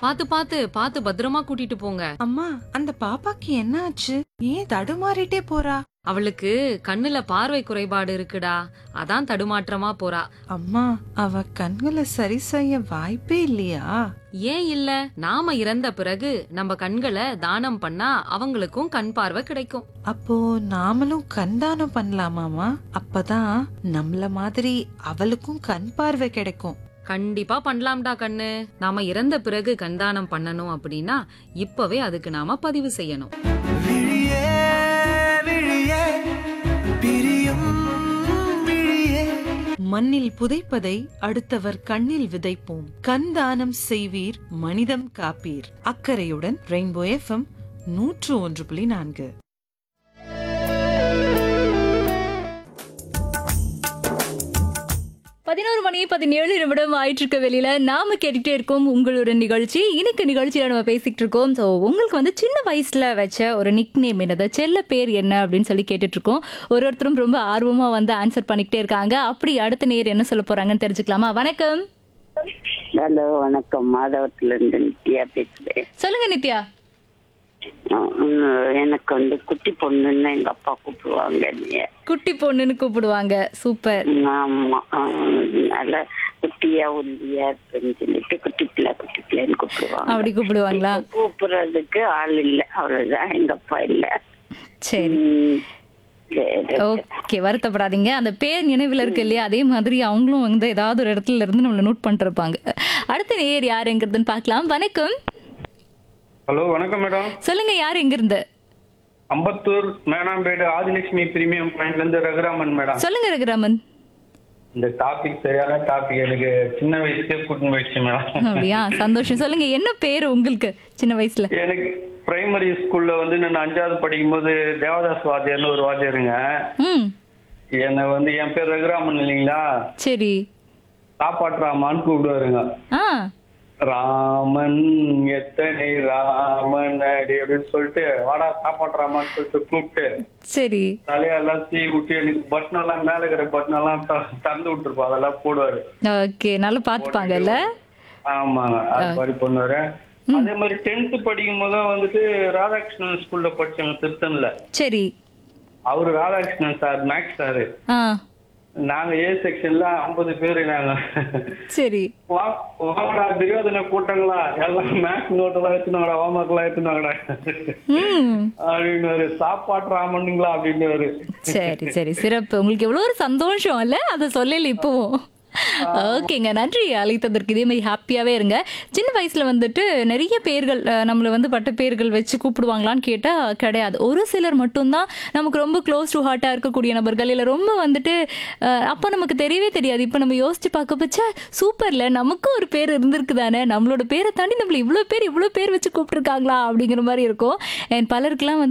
பாத்து பாத்து பாத்து பத்திரமா கூட்டிட்டு போங்க அம்மா அந்த பாப்பாக்கு என்ன ஆச்சு ஏன் தடுமாறிட்டே போறா அவளுக்கு கண்ணுல பார்வை குறைபாடு இருக்குடா அதான் தடுமாற்றமா போறா அம்மா அவ கண்களை சரி செய்ய வாய்ப்பே இல்லையா ஏன் இல்ல நாம இறந்த பிறகு நம்ம கண்களை தானம் பண்ணா அவங்களுக்கும் கண் பார்வை கிடைக்கும் அப்போ நாமளும் கண் தானம் பண்ணலாமாமா அப்பதான் நம்மள மாதிரி அவளுக்கும் கண் பார்வை கிடைக்கும் கண்டிப்பா பண்ணலாம்டா கண்ணு நாம இறந்த பிறகு கண்தானம் பண்ணணும் அப்படின்னா இப்பவே அதுக்கு நாம பதிவு செய்யணும் விழியே விழியே பிரியும் விழியே மண்ணில் புதைப்பதை அடுத்தவர் கண்ணில் விதைப்போம் கண் தானம் செய்வீர் மனிதம் காப்பீர் அக்கறையுடன் ரெயின்போ எஃப்எம் நூற்று ஒன்று புள்ளி நான்கு பதினோரு மணி பதினேழு நிமிடம் ஆயிட்டு இருக்க வெளியில நாம கேட்டுட்டே இருக்கோம் உங்களோட நிகழ்ச்சி இன்னைக்கு நிகழ்ச்சியில நம்ம பேசிட்டு இருக்கோம் ஸோ உங்களுக்கு வந்து சின்ன வயசுல வச்ச ஒரு நிக் நேம் என்னது செல்ல பேர் என்ன அப்படின்னு சொல்லி கேட்டுட்டு இருக்கோம் ஒரு ஒருத்தரும் ரொம்ப ஆர்வமா வந்து ஆன்சர் பண்ணிக்கிட்டே இருக்காங்க அப்படி அடுத்த நேர் என்ன சொல்ல போறாங்கன்னு தெரிஞ்சுக்கலாமா வணக்கம் ஹலோ வணக்கம் மாதவத்துல இருந்து நித்யா பேசுறேன் சொல்லுங்க நித்யா அஹ் உம், எனக்கு வந்து குட்டி பொண்ணுன்னு எங்க அப்பா கூப்பிடுவாங்க என்னைய. குட்டி பொண்ணுன்னு கூப்பிடுவாங்க சூப்பர் ஆமா அஹ் நல்ல குட்டியா ஒல்லியா இருக்குன்னு சொல்லிட்டு குட்டி பிள்ளை குட்டி பிள்ளைன்னு கூப்பிடுவாங்க அப்படி கூப்பிடுவாங்களா இப்ப கூப்பிடுறதுக்கு ஆள் இல்ல அவ்வளவுதான் எங்க அப்பா இல்ல சரி உம், சரி. ஓகே வருத்தப்படாதீங்க அந்த பேர் நினைவில் இருக்கு இல்லையா அதே மாதிரி அவங்களும் வந்து ஏதாவது ஒரு இடத்துல இருந்து நம்மளை நோட் பண்ணிருப்பாங்க அடுத்த நேர் யாருங்கிறதுன்னு பார்க்கலாம் வணக்கம் ஹலோ வணக்கம் மேடம் சொல்லுங்க யார் எங்க இருந்து அம்பத்தூர் மேனாம்பேடு ஆதிலட்சுமி பிரீமியம் பாயிண்ட்ல இருந்து ரகுராமன் மேடம் சொல்லுங்க ரகுராமன் இந்த டாபிக் சரியான டாபிக் எனக்கு சின்ன வயசுக்கே கூட்டின்னு போயிடுச்சு மேடம் அப்படியா சந்தோஷம் சொல்லுங்க என்ன பேர் உங்களுக்கு சின்ன வயசுல எனக்கு பிரைமரி ஸ்கூல்ல வந்து நான் அஞ்சாவது படிக்கும்போது தேவதாஸ் வாத்தியார்னு ஒரு வாத்தியாருங்க ம் என்னை வந்து என் பேர் ரகுராமன் இல்லைங்களா சரி சாப்பாட்டு ராமான்னு கூப்பிடுவாருங்க ஆ ராமன் எத்தனை ராமன் அடி அப்படின்னு சொல்லிட்டு வாடா சாப்பாட்டு ராமான்னு சொல்லிட்டு கூப்பிட்டு சரி தலையெல்லாம் சீ விட்டு எனக்கு பட்டன் எல்லாம் மேல இருக்கிற பட்டன் எல்லாம் த- திறந்து விட்டுருப்போம் அதெல்லாம் போடுவாரு ஓகே நல்லா பார்த்துப்பாங்கல்ல ஆமாங்க அது மாதிரி பண்ணுவாரு அதே மாதிரி டென்த் படிக்கும் போதும் வந்துட்டு ராதாகிருஷ்ணன் ஸ்கூல்ல படிச்சாங்க திருத்தன்ல சரி அவரு ராதாகிருஷ்ணன் சார் மேக்ஸ் சாரு ஆ நாங்க ஏ செக்ஷன்ல ஐம்பது பேரு நாங்க சரி வா- வாங்கடா துரியோதன கூட்டங்களா எல்லாம் மேக்ஸ் நோட் எல்லாம் எடுத்துனாங்கடா ஹோம்ஒர்க் எல்லாம் எடுத்துனாங்கடா ம் அப்படின்னு சாப்பாட்டு ராமனுங்களா அப்படின்னு சரி சரி சிறப்பு உங்களுக்கு எவ்வளோ ஒரு சந்தோஷம் இல்ல அதை சொல்லல இப்போவும் ஓகேங்க நன்றி அழைத்ததற்கு இதே மாதிரி ஹாப்பியாவே இருங்க சின்ன வயசுல வந்துட்டு நிறைய பேர்கள் அஹ், நம்மள வந்து பட்ட பேர்கள் வச்சு கூப்பிடுவாங்களான்னு கேட்டா கிடையாது ஒரு சிலர் மட்டும்தான் நமக்கு ரொம்ப க்ளோஸ் டு ஹார்ட்டா இருக்கக்கூடிய நபர்கள் இல்ல ரொம்ப வந்துட்டு அஹ், அப்ப நமக்கு தெரியவே தெரியாது இப்ப நம்ம யோசிச்சு பார்க்க பச்சா சூப்பர்ல நமக்கும் ஒரு பேர் இருந்திருக்கு தானே நம்மளோட பேரை தாண்டி நம்மள இவ்வளவு பேர் இவ்வளவு பேர் வச்சு கூப்பிட்டுருக்காங்களா அப்படிங்கிற மாதிரி இருக்கும் And பலருக்குலாம் வந்து